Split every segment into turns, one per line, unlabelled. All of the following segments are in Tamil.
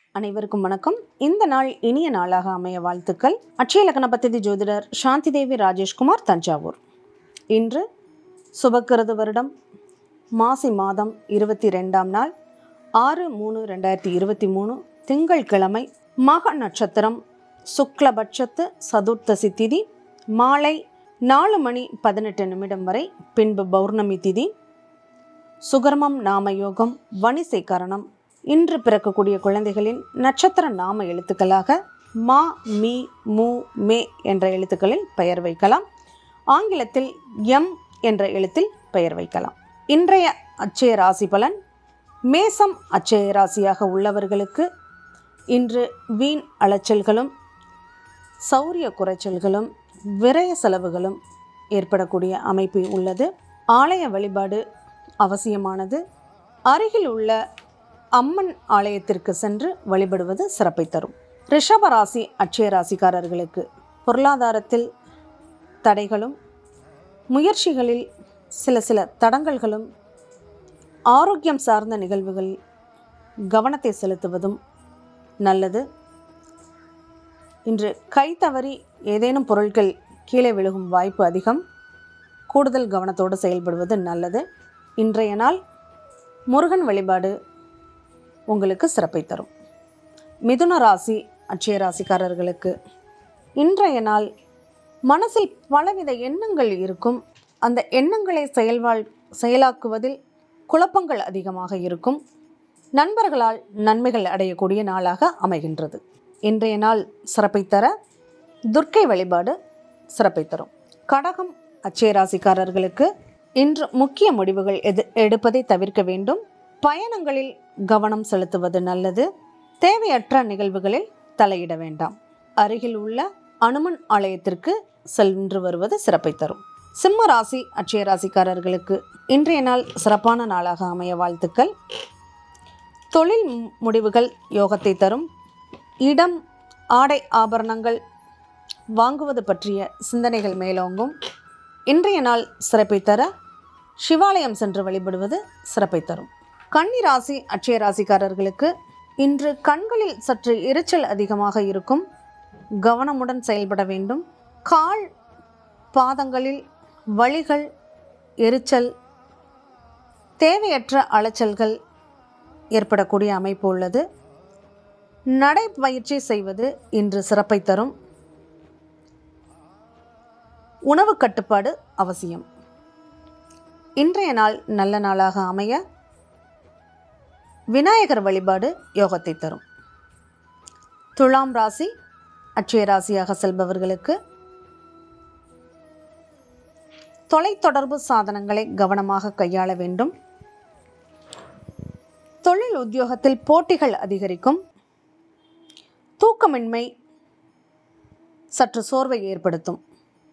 அனைவருக்கும் வணக்கம் இந்த நாள் இனிய நாளாக அமைய வாழ்த்துக்கள் அட்சய லக்ன பத்ததி ஜோதிடர் சாந்தி தேவி ராஜேஷ்குமார் தஞ்சாவூர் இன்று சுபக்கிருது வருடம் மாசி மாதம் இருபத்தி ரெண்டாம் நாள் ஆறு மூணு ரெண்டாயிரத்தி இருபத்தி மூணு திங்கட்கிழமை மக நட்சத்திரம் சுக்லபட்சத்து சதுர்த்தசி திதி மாலை நாலு மணி பதினெட்டு நிமிடம் வரை பின்பு பௌர்ணமி திதி சுகர்மம் நாம யோகம் வணிசை கரணம் இன்று பிறக்கக்கூடிய குழந்தைகளின் நட்சத்திர நாம எழுத்துக்களாக மா மீ மூ மே என்ற எழுத்துக்களில் பெயர் வைக்கலாம் ஆங்கிலத்தில் எம் என்ற எழுத்தில் பெயர் வைக்கலாம் இன்றைய அச்சய ராசி பலன் மேசம் அச்சய ராசியாக உள்ளவர்களுக்கு இன்று வீண் அலைச்சல்களும் சௌரிய குறைச்சல்களும் விரய செலவுகளும் ஏற்படக்கூடிய அமைப்பு உள்ளது ஆலய வழிபாடு அவசியமானது அருகில் உள்ள அம்மன் ஆலயத்திற்கு சென்று வழிபடுவது சிறப்பை தரும் ரிஷப ராசி அட்சய ராசிக்காரர்களுக்கு பொருளாதாரத்தில் தடைகளும் முயற்சிகளில் சில சில தடங்கல்களும் ஆரோக்கியம் சார்ந்த நிகழ்வுகளில் கவனத்தை செலுத்துவதும் நல்லது இன்று கை தவறி ஏதேனும் பொருட்கள் கீழே விழுகும் வாய்ப்பு அதிகம் கூடுதல் கவனத்தோடு செயல்படுவது நல்லது இன்றைய நாள் முருகன் வழிபாடு உங்களுக்கு சிறப்பை தரும் மிதுன ராசி அட்சய ராசிக்காரர்களுக்கு இன்றைய நாள் மனசில் பலவித எண்ணங்கள் இருக்கும் அந்த எண்ணங்களை செயல்வாழ் செயலாக்குவதில் குழப்பங்கள் அதிகமாக இருக்கும் நண்பர்களால் நன்மைகள் அடையக்கூடிய நாளாக அமைகின்றது இன்றைய நாள் சிறப்பை தர துர்க்கை வழிபாடு சிறப்பை தரும் கடகம் அச்சய ராசிக்காரர்களுக்கு இன்று முக்கிய முடிவுகள் எது எடுப்பதை தவிர்க்க வேண்டும் பயணங்களில் கவனம் செலுத்துவது நல்லது தேவையற்ற நிகழ்வுகளில் தலையிட வேண்டாம் அருகில் உள்ள அனுமன் ஆலயத்திற்கு சென்று வருவது சிறப்பை தரும் சிம்ம ராசி அட்சய ராசிக்காரர்களுக்கு இன்றைய நாள் சிறப்பான நாளாக அமைய வாழ்த்துக்கள் தொழில் மு- முடிவுகள் யோகத்தை தரும் இடம் ஆடை ஆபரணங்கள் வாங்குவது பற்றிய சிந்தனைகள் மேலோங்கும் இன்றைய நாள் சிறப்பை தர சிவாலயம் சென்று வழிபடுவது சிறப்பை தரும் கன்னி ராசி அட்சய ராசிக்காரர்களுக்கு இன்று கண்களில் சற்று எரிச்சல் அதிகமாக இருக்கும் கவனமுடன் செயல்பட வேண்டும் கால் பாதங்களில் வலிகள் எரிச்சல் தேவையற்ற அலைச்சல்கள் ஏற்படக்கூடிய அமைப்பு உள்ளது நடைப்பயிற்சி செய்வது இன்று சிறப்பை தரும் உணவு கட்டுப்பாடு அவசியம் இன்றைய நாள் நல்ல நாளாக அமைய விநாயகர் வழிபாடு யோகத்தை தரும் துலாம் ராசி அட்சய ராசியாக செல்பவர்களுக்கு தொலைத்தொடர்பு சாதனங்களை கவனமாக கையாள வேண்டும் தொழில் உத்தியோகத்தில் போட்டிகள் அதிகரிக்கும் தூக்கமின்மை சற்று சோர்வை ஏற்படுத்தும்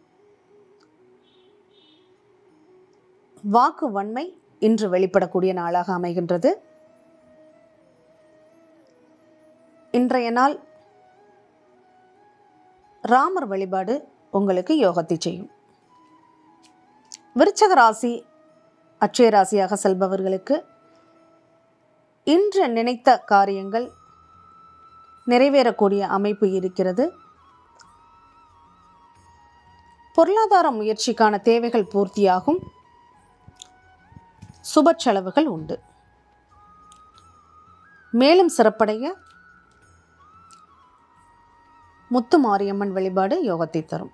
வாக்கு வன்மை இன்று வெளிப்படக்கூடிய நாளாக அமைகின்றது இன்றைய நாள் ராமர் வழிபாடு உங்களுக்கு யோகத்தை செய்யும் விருச்சக ராசி அட்சய ராசியாக செல்பவர்களுக்கு இன்று நினைத்த காரியங்கள் நிறைவேறக்கூடிய அமைப்பு இருக்கிறது பொருளாதார முயற்சிக்கான தேவைகள் பூர்த்தியாகும் சுப செலவுகள் உண்டு மேலும் சிறப்படைய முத்து மாரியம்மன் வழிபாடு யோகத்தை தரும்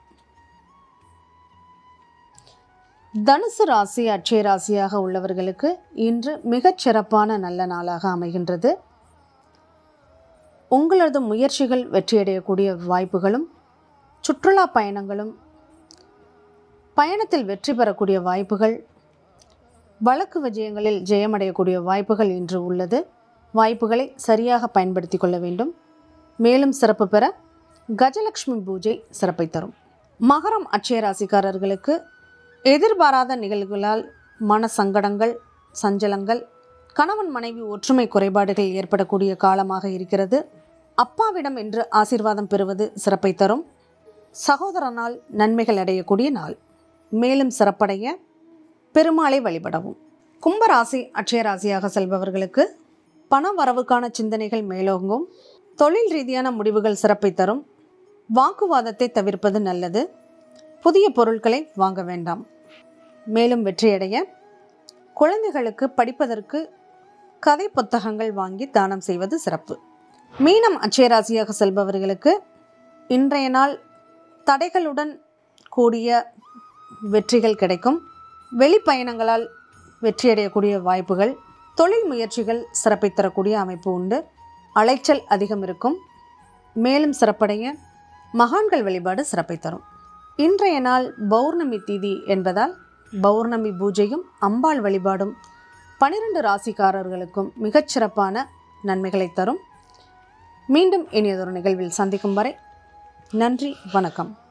தனுசு ராசி அட்சய ராசியாக உள்ளவர்களுக்கு இன்று மிகச் சிறப்பான நல்ல நாளாக அமைகின்றது உங்களது முயற்சிகள் வெற்றியடையக்கூடிய வாய்ப்புகளும் சுற்றுலா பயணங்களும் பயணத்தில் வெற்றி பெறக்கூடிய வாய்ப்புகள் வழக்கு விஜயங்களில் ஜெயமடையக்கூடிய வாய்ப்புகள் இன்று உள்ளது வாய்ப்புகளை சரியாக பயன்படுத்தி கொள்ள வேண்டும் மேலும் சிறப்பு பெற கஜலட்சுமி பூஜை சிறப்பை தரும் மகரம் அட்சய ராசிக்காரர்களுக்கு எதிர்பாராத நிகழ்வுகளால் மன சங்கடங்கள் சஞ்சலங்கள் கணவன் மனைவி ஒற்றுமை குறைபாடுகள் ஏற்படக்கூடிய காலமாக இருக்கிறது அப்பாவிடம் என்று ஆசீர்வாதம் பெறுவது சிறப்பை தரும் சகோதரனால் நன்மைகள் அடையக்கூடிய நாள் மேலும் சிறப்படைய பெருமாளை வழிபடவும் கும்பராசி அட்சய ராசியாக செல்பவர்களுக்கு பண வரவுக்கான சிந்தனைகள் மேலோங்கும் தொழில் ரீதியான முடிவுகள் சிறப்பை தரும் வாக்குவாதத்தை தவிர்ப்பது நல்லது புதிய பொருட்களை வாங்க வேண்டாம் மேலும் வெற்றியடைய குழந்தைகளுக்கு படிப்பதற்கு கதை புத்தகங்கள் வாங்கி தானம் செய்வது சிறப்பு மீனம் அச்சயராசியாக செல்பவர்களுக்கு இன்றைய நாள் தடைகளுடன் கூடிய வெற்றிகள் கிடைக்கும் வெளிப்பயணங்களால் வெற்றியடையக்கூடிய வாய்ப்புகள் தொழில் முயற்சிகள் சிறப்பை தரக்கூடிய அமைப்பு உண்டு அலைச்சல் அதிகம் இருக்கும் மேலும் சிறப்படைய மகான்கள் வழிபாடு சிறப்பை தரும் இன்றைய நாள் பௌர்ணமி திதி என்பதால் பௌர்ணமி பூஜையும் அம்பாள் வழிபாடும் பனிரெண்டு ராசிக்காரர்களுக்கும் மிகச்சிறப்பான நன்மைகளை தரும் மீண்டும் இனியதொரு நிகழ்வில் சந்திக்கும் வரை நன்றி வணக்கம்